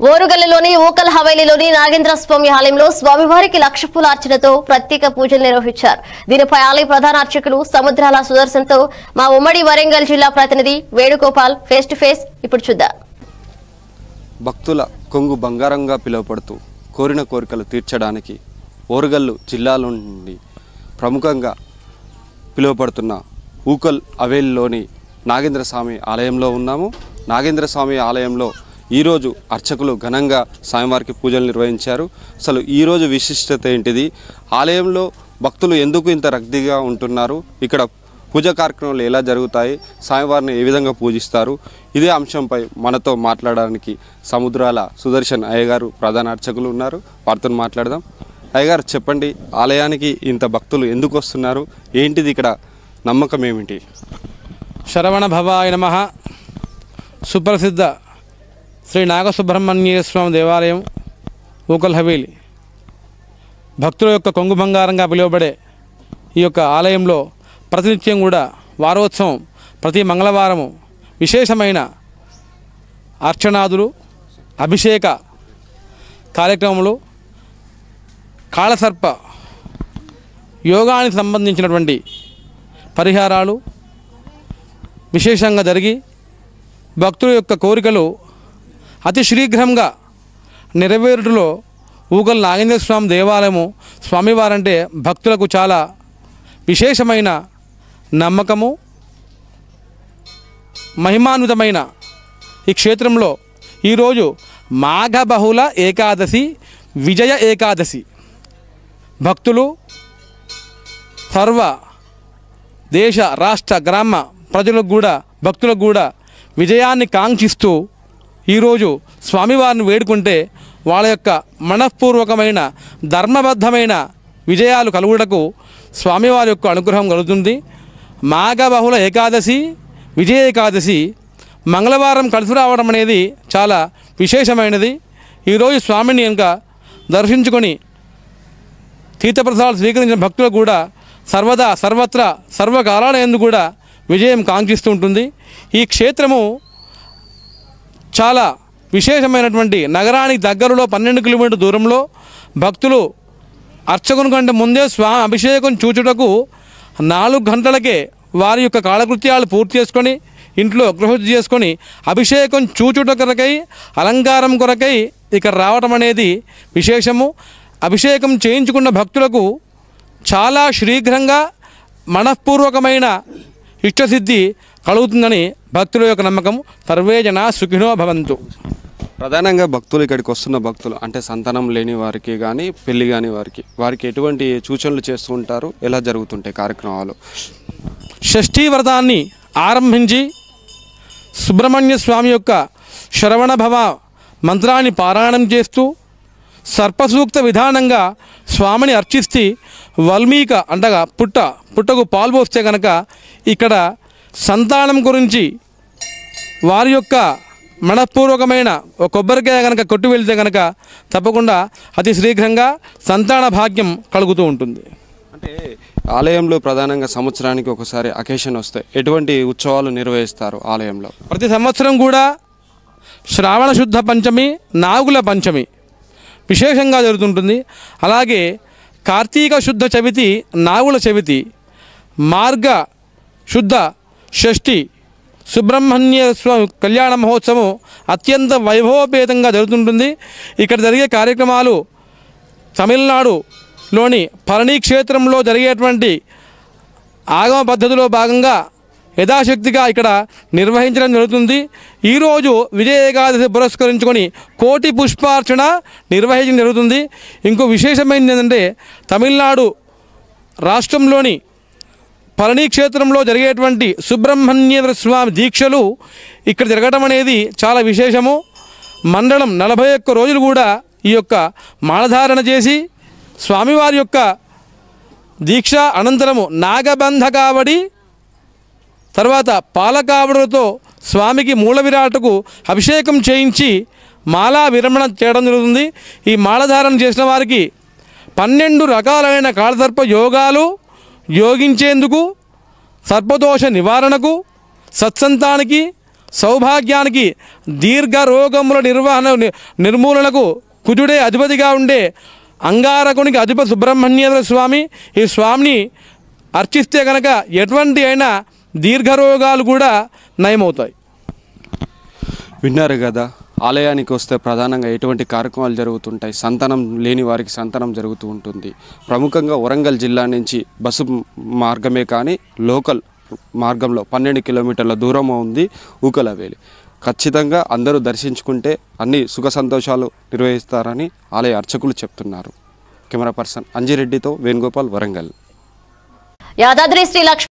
ఓరుగల్లులోని ఊకల్ హవేలీలోని నాగేంద్ర స్వామి ఆలయంలో స్వామివారికి లక్ష పూలార్చనతో ప్రత్యేక పూజలు నిర్వహించారు దీనిపై ఆలయ ప్రధాన అర్చకులు సముద్రాల సుదర్శన్తో మా ఉమ్మడి వరంగల్ జిల్లా ప్రతినిధి వేణుగోపాల్ ఫేస్ టు ఫేస్ ఇప్పుడు చూద్దాం భక్తుల కొంగు బంగారంగా పిలువపడుతూ కోరిన కోరికలు తీర్చడానికి ఓరుగల్లు జిల్లాలో నుండి ప్రముఖంగా పిలువపడుతున్న ఊకల్ అవేల్లోని నాగేంద్ర స్వామి ఆలయంలో ఉన్నాము నాగేంద్ర స్వామి ఆలయంలో ఈరోజు అర్చకులు ఘనంగా స్వామివారికి పూజలు నిర్వహించారు అసలు ఈరోజు విశిష్టత ఏంటిది ఆలయంలో భక్తులు ఎందుకు ఇంత రద్దీగా ఉంటున్నారు ఇక్కడ పూజా కార్యక్రమాలు ఎలా జరుగుతాయి స్వామివారిని ఏ విధంగా పూజిస్తారు ఇదే అంశంపై మనతో మాట్లాడడానికి సముద్రాల సుదర్శన్ అయ్యగారు ప్రధాన అర్చకులు ఉన్నారు వారితో మాట్లాడదాం అయ్యగారు చెప్పండి ఆలయానికి ఇంత భక్తులు ఎందుకు వస్తున్నారు ఏంటిది ఇక్కడ నమ్మకం ఏమిటి శరవణ భవాయ నమ సుప్రసిద్ధ శ్రీ నాగసుబ్రహ్మణ్య స్వామి దేవాలయం ఊకల్ హవేలి భక్తుల యొక్క కొంగు బంగారంగా పిలువబడే ఈ యొక్క ఆలయంలో ప్రతినిత్యం కూడా వారోత్సవం ప్రతి మంగళవారము విశేషమైన అర్చనాదులు అభిషేక కార్యక్రమములు కాళసర్ప యోగానికి సంబంధించినటువంటి పరిహారాలు విశేషంగా జరిగి భక్తుల యొక్క కోరికలు అతి శీఘ్రంగా నెరవేరుటలో ఊగల్ నాగేంద్ర స్వామి దేవాలయము స్వామివారంటే భక్తులకు చాలా విశేషమైన నమ్మకము మహిమాన్వితమైన ఈ క్షేత్రంలో ఈరోజు మాఘ బహుళ ఏకాదశి విజయ ఏకాదశి భక్తులు సర్వ దేశ రాష్ట్ర గ్రామ ప్రజలకు కూడా భక్తులకు కూడా విజయాన్ని కాంక్షిస్తూ ఈరోజు స్వామివారిని వేడుకుంటే వాళ్ళ యొక్క మనఃపూర్వకమైన ధర్మబద్ధమైన విజయాలు కలుగుటకు స్వామివారి యొక్క అనుగ్రహం కలుగుతుంది మాఘ బహుళ ఏకాదశి విజయ ఏకాదశి మంగళవారం కలిసి రావడం అనేది చాలా విశేషమైనది ఈరోజు స్వామిని కనుక దర్శించుకొని తీర్థప్రసాదాలు స్వీకరించిన భక్తులు కూడా సర్వదా సర్వత్రా సర్వకాలాల ఎందు కూడా విజయం కాంక్షిస్తూ ఉంటుంది ఈ క్షేత్రము చాలా విశేషమైనటువంటి నగరానికి దగ్గరలో పన్నెండు కిలోమీటర్ దూరంలో భక్తులు అర్చకుని కంటే ముందే స్వామి అభిషేకం చూచుటకు నాలుగు గంటలకే వారి యొక్క కాలకృత్యాలు పూర్తి చేసుకొని ఇంట్లో గృహశుద్ధి చేసుకొని అభిషేకం చూచుట కొరకై అలంకారం కొరకై ఇక్కడ రావటం అనేది విశేషము అభిషేకం చేయించుకున్న భక్తులకు చాలా శీఘ్రంగా మనఃపూర్వకమైన ఇష్టసిద్ధి కలుగుతుందని భక్తుల యొక్క నమ్మకం సర్వే జన సుఖినో భవంతు ప్రధానంగా భక్తులు ఇక్కడికి వస్తున్న భక్తులు అంటే సంతానం లేని వారికి కానీ పెళ్లి కాని వారికి వారికి ఎటువంటి సూచనలు చేస్తూ ఉంటారు ఎలా జరుగుతుంటాయి కార్యక్రమాలు షష్ఠీ వ్రతాన్ని ఆరంభించి సుబ్రహ్మణ్య స్వామి యొక్క శ్రవణ భవ మంత్రాన్ని పారాయణం చేస్తూ సర్పసూక్త విధానంగా స్వామిని అర్చిస్తే వల్మీక అంటగా పుట్ట పుట్టకు పాలు పోస్తే కనుక ఇక్కడ సంతానం గురించి వారి యొక్క మనఃపూర్వకమైన ఒక కొబ్బరికాయ కనుక కొట్టి వెళ్తే కనుక తప్పకుండా అతి శీఘ్రంగా సంతాన భాగ్యం కలుగుతూ ఉంటుంది అంటే ఆలయంలో ప్రధానంగా సంవత్సరానికి ఒకసారి అకేషన్ వస్తాయి ఎటువంటి ఉత్సవాలు నిర్వహిస్తారు ఆలయంలో ప్రతి సంవత్సరం కూడా శ్రావణ శుద్ధ పంచమి నాగుల పంచమి విశేషంగా జరుగుతుంటుంది అలాగే కార్తీక శుద్ధ చవితి నాగుల చవితి మార్గ శుద్ధ షష్ఠి సుబ్రహ్మణ్య స్వామి కళ్యాణ మహోత్సవం అత్యంత వైభవపేతంగా జరుగుతుంటుంది ఇక్కడ జరిగే కార్యక్రమాలు తమిళనాడులోని పళని క్షేత్రంలో జరిగేటువంటి ఆగమ పద్ధతిలో భాగంగా యథాశక్తిగా ఇక్కడ నిర్వహించడం జరుగుతుంది ఈరోజు విజయ ఏకాదశి పురస్కరించుకొని కోటి పుష్పార్చన నిర్వహించడం జరుగుతుంది ఇంకో విశేషమైనది ఏంటంటే తమిళనాడు రాష్ట్రంలోని పళని క్షేత్రంలో జరిగేటువంటి సుబ్రహ్మణ్యేంద్ర స్వామి దీక్షలు ఇక్కడ జరగడం అనేది చాలా విశేషము మండలం నలభై ఒక్క రోజులు కూడా ఈ యొక్క మాలధారణ చేసి స్వామివారి యొక్క దీక్ష అనంతరము నాగబంధ కావడి తర్వాత పాలకావడులతో స్వామికి మూల విరాటకు అభిషేకం చేయించి మాలా విరమణ చేయడం జరుగుతుంది ఈ మాలధారణ చేసిన వారికి పన్నెండు రకాలైన కాళసర్ప యోగాలు యోగించేందుకు సర్పదోష నివారణకు సత్సంతానికి సౌభాగ్యానికి దీర్ఘ రోగముల నిర్వహణ ని- నిర్మూలనకు కుజుడే అధిపతిగా ఉండే అంగారకునికి అధిపతి సుబ్రహ్మణ్యేంద్ర స్వామి ఈ స్వామిని అర్చిస్తే కనుక ఎటువంటి అయినా దీర్ఘ రోగాలు కూడా నయమవుతాయి విన్నారు కదా ఆలయానికి వస్తే ప్రధానంగా ఎటువంటి కార్యక్రమాలు జరుగుతుంటాయి సంతానం లేని వారికి సంతానం జరుగుతూ ఉంటుంది ప్రముఖంగా వరంగల్ జిల్లా నుంచి బస్సు మార్గమే కానీ లోకల్ మార్గంలో పన్నెండు కిలోమీటర్ల దూరం ఉంది ఊకలవేలి ఖచ్చితంగా అందరూ దర్శించుకుంటే అన్ని సుఖ సంతోషాలు నిర్వహిస్తారని ఆలయ అర్చకులు చెప్తున్నారు కెమెరా పర్సన్ అంజిరెడ్డితో వేణుగోపాల్ వరంగల్ యాదాద్రి శ్రీ లక్ష్మీ